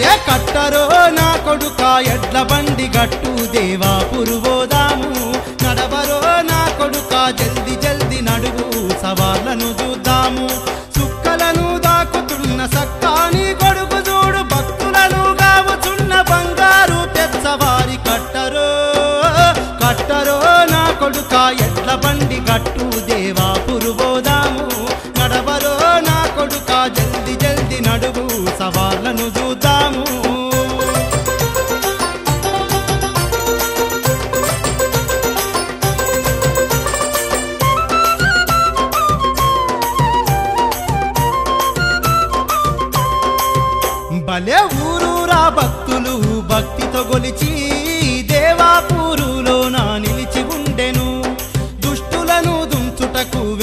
ఏ కట్టరో నా కొడుక ఎడ్ల బండి గట్టు దేవా పురువోదాము నడవరో నా కొడుక జల్ది జల్ది నడువు సవాళ్ళను చూద్దాము సుక్కలను దాకుతున్న సక్కాని కొడుకు చూడు భక్తులను గావుచున్న బంగారు పెద్దవారి కట్టరో కట్టరో నా కొడుక ఎడ్ల బండి గట్టు దేవా పురువోదాము నడవరో నా కొడుక జల్ది జల్ది నడువు సవాళ్ళను చూద్దాము భలే ఊరూరా భక్తులు భక్తితో గొలిచి దేవాపూరులో నా నిలిచి ఉండెను దుష్టులను దుంచుటకు